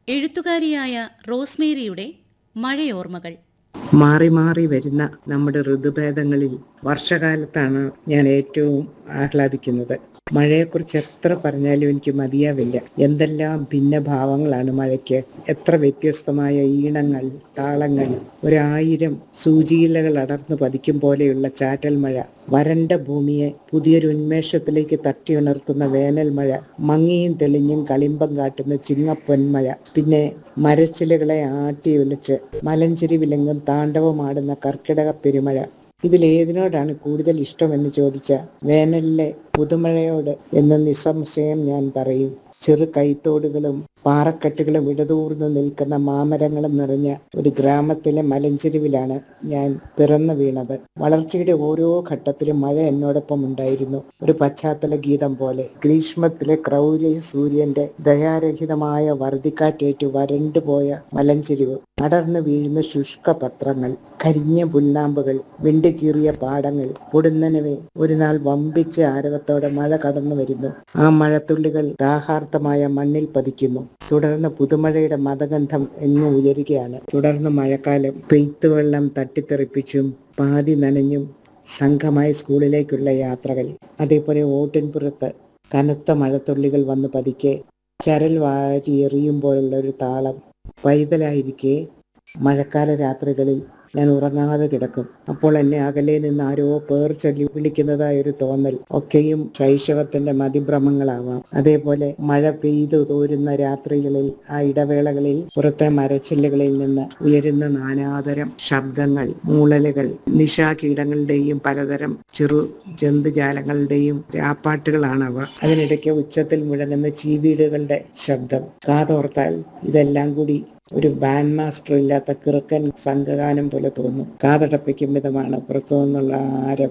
എഴുത്തുകാരിയായ റോസ്മേരിയുടെ മഴയോർമ്മകൾ മാറി മാറി വരുന്ന നമ്മുടെ ഋതുഭേദങ്ങളിൽ വർഷകാലത്താണ് ഞാൻ ഏറ്റവും ആഹ്ലാദിക്കുന്നത് മഴയെക്കുറിച്ച് എത്ര പറഞ്ഞാലും എനിക്ക് മതിയാവില്ല എന്തെല്ലാം ഭിന്നഭാവങ്ങളാണ് മഴയ്ക്ക് എത്ര വ്യത്യസ്തമായ ഈണങ്ങൾ താളങ്ങൾ ഒരായിരം സൂചിയിലകൾ അടർന്നു പതിക്കും പോലെയുള്ള ചാറ്റൽ മഴ വരണ്ട ഭൂമിയെ പുതിയൊരു ഉന്മേഷത്തിലേക്ക് തട്ടിയുണർത്തുന്ന വേനൽ മഴ മങ്ങിയും തെളിഞ്ഞും കളിമ്പം കാട്ടുന്ന ചിങ്ങപ്പൊന്മഴ പിന്നെ മരച്ചിലകളെ ആട്ടിയൊലിച്ച് മലഞ്ചെരിവിലെങ്ങും താണ്ഡവമാടുന്ന കർക്കിടക പെരുമഴ ഇതിലേതിനോടാണ് കൂടുതൽ ഇഷ്ടമെന്ന് ചോദിച്ച വേനലിലെ പുതുമഴയോട് എന്ന് നിസ്സംശയം ഞാൻ പറയും ചെറു കൈത്തോടുകളും പാറക്കെട്ടുകളും ഇടതൂർന്ന് നിൽക്കുന്ന മാമരങ്ങളും നിറഞ്ഞ ഒരു ഗ്രാമത്തിലെ മലഞ്ചെരുവിലാണ് ഞാൻ പിറന്നു വീണത് വളർച്ചയുടെ ഓരോ ഘട്ടത്തിലും മഴ എന്നോടൊപ്പം ഉണ്ടായിരുന്നു ഒരു പശ്ചാത്തല ഗീതം പോലെ ഗ്രീഷ്മത്തിലെ ക്രൗര്യ സൂര്യന്റെ ദയാരഹിതമായ വർദ്ധിക്കാറ്റേറ്റു വരണ്ടുപോയ മലഞ്ചെരിവ് അടർന്നു വീഴുന്ന ശുഷ്ക പത്രങ്ങൾ കരിഞ്ഞ പുല്ലാമ്പുകൾ വിണ്ടുകീറിയ പാടങ്ങൾ പൊടുന്നനവെ ഒരു നാൾ വമ്പിച്ച ആരവത്തോടെ മഴ കടന്നു വരുന്നു ആ മഴത്തുള്ളികൾ ദാഹാർത്ഥമായ മണ്ണിൽ പതിക്കുന്നു തുടർന്ന് പുതുമഴയുടെ മതഗന്ധം എങ്ങും ഉയരുകയാണ് തുടർന്ന് മഴക്കാലം പെയ്ത്തുവെള്ളം തട്ടിത്തെറിപ്പിച്ചും പാതി നനഞ്ഞും സംഘമായി സ്കൂളിലേക്കുള്ള യാത്രകൾ അതേപോലെ ഓട്ടിൻപുറത്ത് കനത്ത മഴത്തുള്ളികൾ വന്ന് പതിക്കെ ചരൽ വാരി എറിയുമ്പോഴുള്ള ഒരു താളം പൈതലായിരിക്കെ മഴക്കാല രാത്രികളിൽ ഞാൻ ഉറങ്ങാതെ കിടക്കും അപ്പോൾ എന്നെ അകലെ നിന്ന് ആരോ പേർ ചൊല്ലി വിളിക്കുന്നതായ ഒരു തോന്നൽ ഒക്കെയും ശൈശവത്തിന്റെ മതിഭ്രമങ്ങളാവാം അതേപോലെ മഴ പെയ്തു തോരുന്ന രാത്രികളിൽ ആ ഇടവേളകളിൽ പുറത്തെ മരച്ചില്ലുകളിൽ നിന്ന് ഉയരുന്ന നാനാതരം ശബ്ദങ്ങൾ മൂളലുകൾ നിശാകീടങ്ങളുടെയും പലതരം ചെറു ജന്തുജാലങ്ങളുടെയും രാപ്പാട്ടുകളാണവ അതിനിടയ്ക്ക് ഉച്ചത്തിൽ മുഴങ്ങുന്ന ചീവീടുകളുടെ ശബ്ദം കാതോർത്താൽ ഇതെല്ലാം കൂടി ഒരു ബാൻഡ് മാസ്റ്റർ ഇല്ലാത്ത കിറുക്കൻ സംഘഗാനം പോലെ തോന്നും കാതടപ്പിക്കും വിധമാണ് പുറത്തു നിന്നുള്ള ആരവം